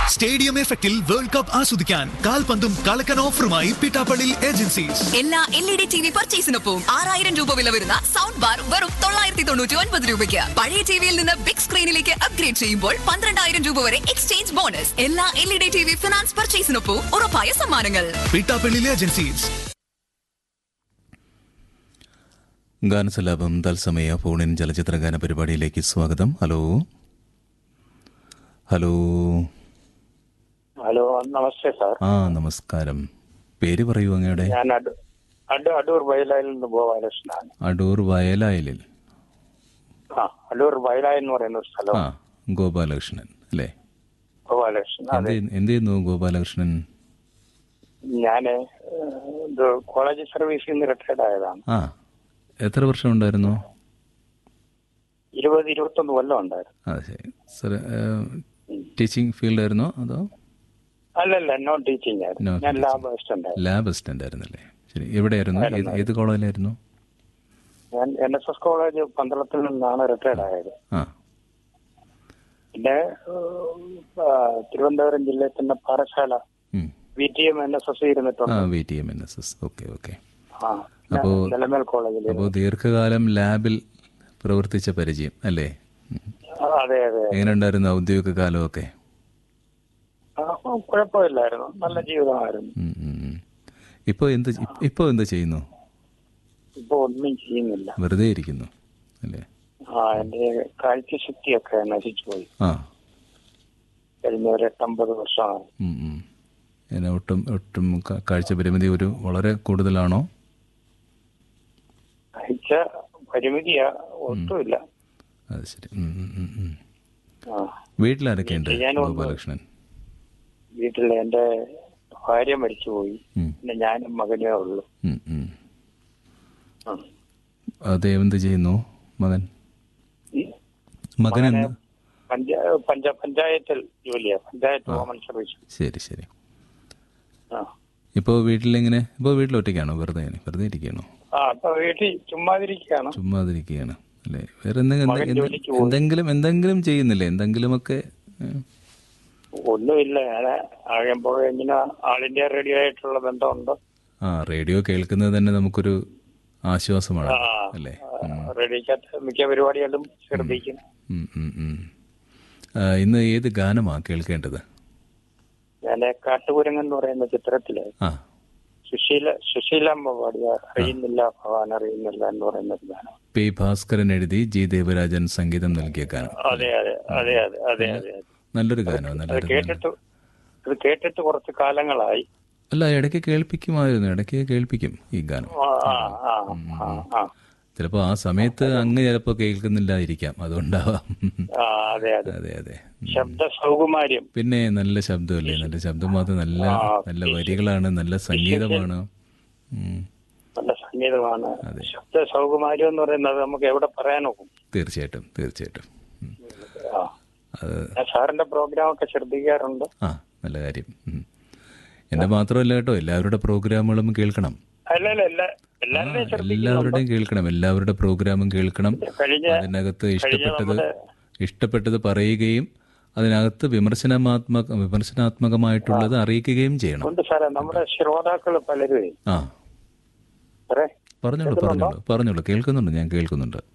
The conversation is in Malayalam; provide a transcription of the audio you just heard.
സ്റ്റേഡിയം എഫക്റ്റിൽ വേൾഡ് കപ്പ് ആസ്വദിക്കാൻ കാൽപന്തും കളക്കൻ ഓഫറുമായി പിട്ടാപ്പള്ളി ഏജൻസീസ് എല്ലാ L E D T V പർച്ചേസിനൊപ്പം ആറായിരം രൂപ വില വരുന്ന സൗണ്ട് ബാർ വെറും തൊള്ളായിരത്തി തൊണ്ണൂറ്റി ഒൻപത് രൂപയ്ക്ക് പഴയ ടിവിയിൽ നിന്ന് ബിഗ് സ്ക്രീനിലേക്ക് അപ്ഗ്രേഡ് ചെയ്യുമ്പോൾ പന്ത്രണ്ടായിരം രൂപ വരെ എക്സ്ചേഞ്ച് ബോണസ് എല്ലാ L E D T V finance പർച്ചേസിനൊപ്പം ഉറപ്പായ സമ്മാനങ്ങൾ പിട്ടാപ്പള്ളി ഏജൻസീസ് ഗാനസലാപം തത്സമയ ഫോണിൻ ചലച്ചിത്ര ഗാന പരിപാടിയിലേക്ക് സ്വാഗതം ഹലോ ഹലോ ഹലോ നമസ്തേ സാർ ആ നമസ്കാരം പേര് പറയൂ അങ്ങയുടെ ഞാൻ അടൂ അടൂ അടൂർ വയലായിൽ നിന്ന് ഗോപാലകൃഷ്ണനാണ് അടൂർ വയലായലിൽ ആ അടൂർ വയലായിൽ എന്ന് പറയുന്ന ഒരു സ്ഥലം ആ ഗോപാലകൃഷ്ണൻ അല്ലേ ഗോപാലകൃഷ്ണൻ എന്ത് അതെ എന്ത് ചെയ്യുന്നു ഗോപാലകൃഷ്ണൻ ഞാന് ഏഹ്, ഇത് കോളേജ് സർവീസിൽ നിന്ന് റിട്ടയർഡ് ആയതാണ് ആ എത്ര വർഷം ഉണ്ടായിരുന്നു ഇരുപത് ഇരുപത്തൊന്ന് കൊല്ലം ഉണ്ടായിരുന്നു ആ ശരി സർ ടീച്ചിങ് ഫീൽഡായിരുന്നോ അതോ അല്ലല്ല നോൺ ടീച്ചിങ് No ആയിരുന്നു ഞാൻ teaching. ലാബ് അസിസ്റ്റന്റ് ആയിരുന്നു ലാബ് അസിസ്റ്റന്റ് ആയിരുന്നല്ലേ ശരി എവിടെയായിരുന്നു ഏത് ഏത് കോളേജിലായിരുന്നു ഞാൻ എൻ എസ് എസ് കോളേജ് പന്തളത്തിൽ നിന്നാണ് റിട്ടയർഡ് ആയത് ആ പിന്നെ ഏഹ്, ആ, തിരുവനന്തപുരം ജില്ലയിൽ തന്നെ പാറശാല ഉം. V T M N S S ആ ഇരുന്നിട്ടുണ്ട് V T M N S S okay okay ആ അപ്പോ- നിലമേൽ കോളേജിൽ അപ്പോൾ ദീർഘകാലം ലാബിൽ പ്രവർത്തിച്ച പരിചയം അല്ലേ ഉം. അതെ അതെ എങ്ങനെ ഉണ്ടായിരുന്നു ഔദ്യോഗിക കാലമൊക്കെ ആ, കുഴപ്പമില്ലായിരുന്നു നല്ല ജീവിതമായിരുന്നു ഉം, ഉം, ഉം. ഇപ്പോൾ എന്ത് ഇപ്പോൾ എന്ത് ചെയ്യുന്നു ഇപ്പൊ ഒന്നും ചെയ്യുന്നില്ല വെറുതെ ഇരിക്കുന്നു അല്ലേ ആ എന്റെ കാഴ്ചശക്തിയൊക്കെ നശിച്ചു പോയി ആ കഴിഞ്ഞ ഒരു എട്ടമ്പത് വർഷമായി ഉം, ഉം. എന്നെ ഒട്ടും ഒട്ടും കാ- കാഴ്ച പരിമിതി ഒരു വളരെ കൂടുതലാണോ കാഴ്ച പരിമിതിയാ ഒട്ടുമില്ല അത് ശരി ഉം, ഉം, ഉം, ഉം. ആ വീട്ടിലാരൊക്കെയുണ്ട് ചെയ്യാനൊന്നും- ഗോപാലകൃഷ്ണൻ വീട്ടിൽ എന്റെ ഭാര്യ മരിച്ചുപോയി ഉം, പിന്നെ ഞാനും മകനേ ഉള്ളൂ ഉം, ഉം. ആ. അതെ എന്ത് ചെയ്യുന്നു മകൻ ഈ മകൻ എന്ത് പഞ്ചാ പഞ്ച പഞ്ചായത്തിൽ ജോലിയാ പഞ്ചായത്ത് കോമൺ സർവീസ് ശരി ശരി ആ ഇപ്പോൾ വീട്ടിലെങ്ങനെ ഇപ്പോൾ വീട്ടിൽ ഒറ്റയ്ക്കാണോ വെറുതെ വെറുതെ ഇരിക്കുകയാണോ ആ അപ്പൊ വീട്ടിൽ ചുമ്മാതിരിക്കുകയാണ് ചുമ്മാതിരിക്കുകയാണ് അല്ലേ വേറെ എന്തെങ്കിലും മകൻ എന്തെ- ജോലിക്ക് പോയി. എന്തെങ്കിലും എന്തെങ്കിലും ചെയ്യുന്നില്ലേ എന്തെങ്കിലുമൊക്കെ ഏ? ഒന്നുമില്ല ഞാൻ ആകുമ്പോൾ ഇങ്ങനെ ആൾ ഇന്ത്യ റേഡിയോ ആയിട്ടുള്ള ബന്ധമുണ്ട് ആ റേഡിയോ കേൾക്കുന്നത് തന്നെ നമുക്കൊരു ആശ്വാസമാണ് ആ, അല്ലേ ആ, റേഡിയോക്കകത്ത് മിക്ക പരിപാടികളും ശ്രദ്ധിക്കും ഉം, ഉം, ഉം. ആ, ഇന്ന് ഏത് ഗാനമാ കേൾക്കേണ്ടത് ഞാൻ കാട്ടുകുരങ്ങൻ എന്ന് പറയുന്ന ചിത്രത്തില് ആ സുശീല സുശീലാമ്മ പാടിയ അറിയുന്നില്ല ഭഗവാൻ അറിയുന്നില്ല എന്ന് പറയുന്ന ഒരു ഗാനം പി ഭാസ്കരൻ എഴുതി ജി ദേവരാജൻ സംഗീതം നൽകിയ ഗാനം അതെ അതെ അതെ അതെ അതെ അതെ അതെ. നല്ലൊരു ഗാനം അത് നല്ലൊരു ഗാനം കേട്ടിട്ട് അത് കേട്ടിട്ട് കുറച്ച് കാലങ്ങളായി അല്ല ഇടയ്ക്ക് കേൾപ്പിക്കുമായിരുന്നു ഇടയ്ക്ക് കേൾപ്പിക്കും ഈ ഗാനം ആ ആ ആ ആ ആ ചിലപ്പോൾ ആ സമയത്ത് അങ്ങ് ചിലപ്പോൾ കേൾക്കുന്നില്ലായിരിക്കാം അതുകൊണ്ടാവാം ആ അതെ അതെ അതെ അതെ ഉം. ശബ്ദ സൗകുമാര്യം പിന്നെ നല്ല ശബ്ദമല്ലേ നല്ല ശബ്ദം മാത്രം നല്ല ആ, നല്ല വരികളാണ് നല്ല സംഗീതമാണ് ഉം. നല്ല സംഗീതമാണ് അതെ. ശബ്ദ സൗകുമാര്യം എന്ന് പറയുന്നത് നമുക്ക് എവിടെ പറയാനൊക്കും തീർച്ചയായിട്ടും തീർച്ചയായിട്ടും ഉം. ആ അത് ഞാൻ സാറിന്റെ പ്രോഗ്രാം ഒക്കെ ശ്രദ്ധിക്കാറുണ്ട് ആ നല്ല കാര്യം ഉം. എൻ്റെ മാത്രമല്ല കേട്ടോ എല്ലാവരുടെ പ്രോഗ്രാമുകളും കേൾക്കണം അല്ല അല്ല എല്ലാ എല്ലാവരുടെയും ശ്രദ്ധിക്കുന്നുണ്ട് എല്ലാവരുടെയും കേൾക്കണം എല്ലാവരുടെ പ്രോഗ്രാമും കേൾക്കണം കഴിഞ്ഞ അതിനകത്ത് കഴിഞ്ഞ ഇഷ്ടപ്പെട്ടത് നമ്മുടെ ഇഷ്ടപ്പെട്ടത് പറയുകയും അതിനകത്ത് വിമർശനാത്മക വിമർശനാത്മകമായിട്ടുള്ളത് അറിയിക്കുകയും ചെയ്യണം ഉണ്ട് സാറേ നമ്മുടെ ശ്രോതാക്കൾ പലരും ആ സാറേ പറഞ്ഞോളൂ പറഞ്ഞോളൂ പറഞ്ഞോളൂ കേൾക്കുന്നുണ്ട് ഞാൻ കേൾക്കുന്നുണ്ട്